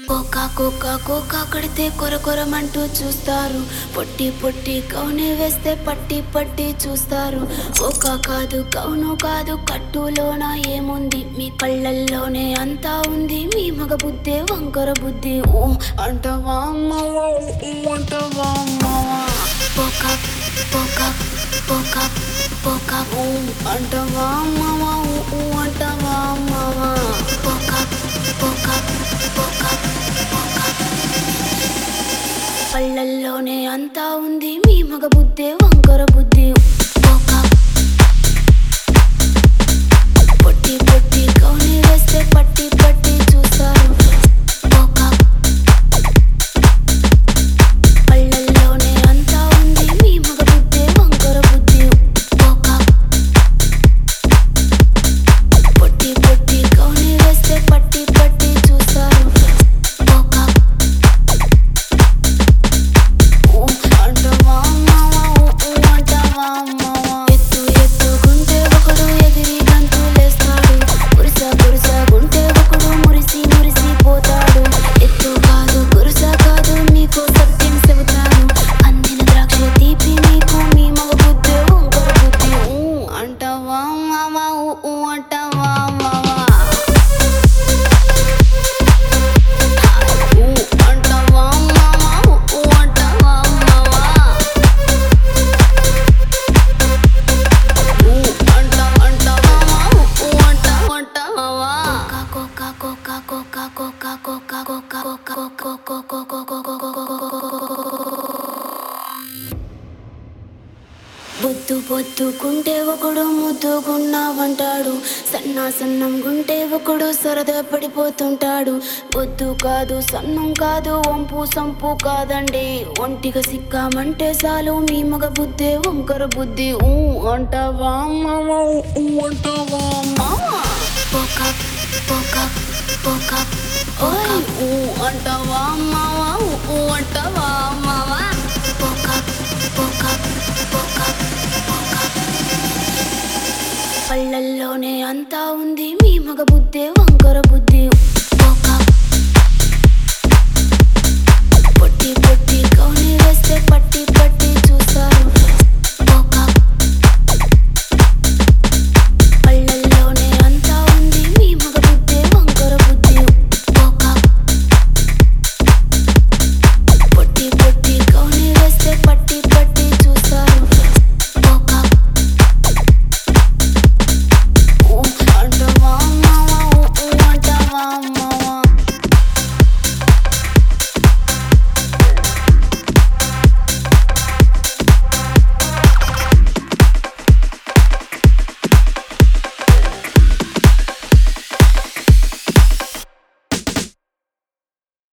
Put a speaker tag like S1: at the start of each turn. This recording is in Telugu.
S1: కోకా కోకా కోకా కడితే కొర కొరమంటూ చూస్తారు పొట్టి పొట్టి కౌనే వేస్తే పట్టి పట్టి చూస్తారు కోకా కాదు కౌను కాదు కట్టులోన ఏముంది మీ కళ్ళల్లోనే అంతా ఉంది మీ మగ బుద్ధి వంకర బుద్ధి ఊ అంటవా అమ్మవా ఊ అంటవా అమ్మవా కోకా కోకా కోకా కోకా ఊ అంటవా అమ్మవా ఊ ఊ అంటవా అమ్మవా కోకా కోకా కోకా కళ్ళల్లోనే అంతా ఉంది మీ మగ బుద్ధి వంకర బుద్ధి ఒక పొట్టి పొట్టి కౌని వేస్తే పట్టి పట్టి చూస్తారు ఒక కళ్ళల్లోనే అంతా ఉంది మీ మగ బుద్ధి వంకర బుద్ధి ఒక పొట్టి పొట్టి కౌని వేస్తే పట్టి పట్టి చూస్తారు ఒక ఊ అంటవా అమ్మవా, ఊ ఊ అంటవా అమ్మవా. ఎత్తు ఎత్తుకుంటే ఒకడు ఎగిరి గంతులేస్తాడు కురుస కురుస గుంటే ఒకడు మురిసి మురిసి పోతాడు ఎత్తు కాదు కురుస కాదు మీకు సత్యం చెబుతాను అందిన ద్రాక్ష తీపి మీకు మీ మగ బుద్ధి వంకర బుద్ధి ఊ అంటవా అమ్మవా, ఊ ఊ అంటవా అమ్మవా. ఊ అంటవా అమ్మవా, ఊ ఊ అంటవా అమ్మవా. ఊ అంటావ్ అంటావా, ఊ అంటావ్ అంటావా. కోకా కోకా కోకా కోకా కోకా కోకా కోకా కోకా బొద్దు బొద్దుకుంటే ఒకడు ముద్దుగున్నావంటాడు సన్నా సన్నం గుంటే ఒకడు సరదా పడిపోతుంటాడు బొద్దు కాదు సన్నం కాదు వంపు సంపు కాదండి ఒంటిగా సిక్కామంటే చాలు మీ మగ బుద్ధి వంకర బుద్ధి ఊ అంటావా మావా ఊ అంటావా మావా పోక పోక పోక ఓయ్ ఊ అంటావా మావా ఊ అంటావా మావా పోక పోక పోక కళ్ళల్లోనే అంతా ఉంది మీ మగ బుద్ధి వంకర బుద్ధి